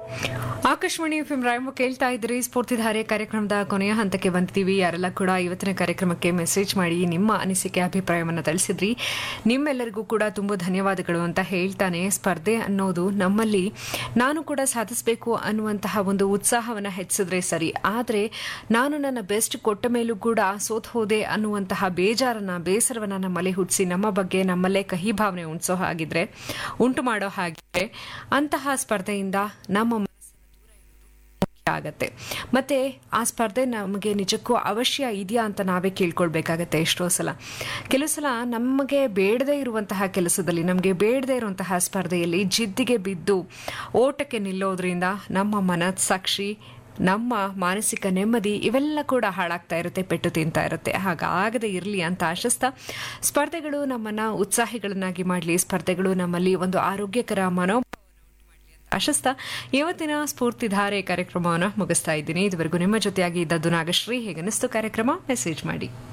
Akashvani F Rayamma ಕೇಳ್ತಾ ಇದ್ರಿ ಸ್ಫೂರ್ತಿಧಾರೆ ಕಾರ್ಯಕ್ರಮದ ಕೊನೆಯ ಹಂತಕ್ಕೆ ಬಂದಿದ್ದೀವಿ ಯಾರೆಲ್ಲ ಕೂಡ ಇವತ್ತಿನ ಕಾರ್ಯಕ್ರಮಕ್ಕೆ ಮೆಸೇಜ್ ಮಾಡಿ ನಿಮ್ಮ ಅನಿಸಿಕೆ ಅಭಿಪ್ರಾಯವನ್ನು ತಿಳಿಸಿದ್ರಿ ನಿಮ್ಮೆಲ್ಲರಿಗೂ ಕೂಡ ತುಂಬ ಧನ್ಯವಾದಗಳು ಅಂತ ಹೇಳ್ತಾನೆ ಸ್ಪರ್ಧೆ ಅನ್ನೋದು ನಮ್ಮಲ್ಲಿ ನಾನು ಕೂಡ ಸಾಧಿಸಬೇಕು ಅನ್ನುವಂತಹ ಒಂದು ಉತ್ಸಾಹವನ್ನು ಹೆಚ್ಚಿಸಿದ್ರೆ ಸರಿ ಆದರೆ ನಾನು ನನ್ನ ಬೆಸ್ಟ್ ಕೊಟ್ಟ ಮೇಲೂ ಕೂಡ ಸೋತ್ ಹೋದೆ ಅನ್ನುವಂತಹ ಬೇಜಾರನ್ನ ಬೇಸರವನ್ನ ನಮ್ಮಲ್ಲಿ ಹುಟ್ಟಿಸಿ ನಮ್ಮ ಬಗ್ಗೆ ನಮ್ಮಲ್ಲೇ ಕಹಿ ಭಾವನೆ ಉಣಿಸೋ ಹಾಗಿದ್ರೆ ಉಂಟು ಮಾಡೋ ಹಾಗಿದ್ರೆ ಅಂತಹ ಸ್ಪರ್ಧೆಯಿಂದ ನಮ್ಮ ಆಗತ್ತೆ ಮತ್ತೆ ಆ ಸ್ಪರ್ಧೆ ನಮಗೆ ನಿಜಕ್ಕೂ ಅವಶ್ಯ ಇದೆಯಾ ಅಂತ ನಾವೇ ಕೇಳ್ಕೊಳ್ಬೇಕಾಗತ್ತೆ ಎಷ್ಟೋ ಸಲ ಕೆಲವು ಸಲ ನಮಗೆ ಬೇಡದೇ ಇರುವಂತಹ ಕೆಲಸದಲ್ಲಿ ನಮಗೆ ಬೇಡದೇ ಇರುವಂತಹ ಸ್ಪರ್ಧೆಯಲ್ಲಿ ಜಿದ್ದಿಗೆ ಬಿದ್ದು ಓಟಕ್ಕೆ ನಿಲ್ಲೋದ್ರಿಂದ ನಮ್ಮ ಮನಸ್ಸಾಕ್ಷಿ ನಮ್ಮ ಮಾನಸಿಕ ನೆಮ್ಮದಿ ಇವೆಲ್ಲ ಕೂಡ ಹಾಳಾಗ್ತಾ ಇರುತ್ತೆ ಪೆಟ್ಟು ತಿಂತಾ ಇರುತ್ತೆ ಹಾಗಾಗದೇ ಇರಲಿ ಅಂತ ಆಶಿಸ್ತಾ ಸ್ಪರ್ಧೆಗಳು ನಮ್ಮನ್ನ ಉತ್ಸಾಹಿಗಳನ್ನಾಗಿ ಮಾಡಲಿ ಸ್ಪರ್ಧೆಗಳು ನಮ್ಮಲ್ಲಿ ಒಂದು ಆರೋಗ್ಯಕರ ಮನೋ ಆಶಿಸ್ತಾ ಇವತ್ತಿನ ಸ್ಫೂರ್ತಿಧಾರೆ ಕಾರ್ಯಕ್ರಮವನ್ನು ಮುಗಿಸ್ತಾ ಇದ್ದೀನಿ ಇದುವರೆಗೂ ನಿಮ್ಮ ಜೊತೆಯಾಗಿ ಇದ್ದದ್ದು ನಾಗಶ್ರೀ ಹೇಗನಿಸ್ತು ಕಾರ್ಯಕ್ರಮ ಮೆಸೇಜ್ ಮಾಡಿ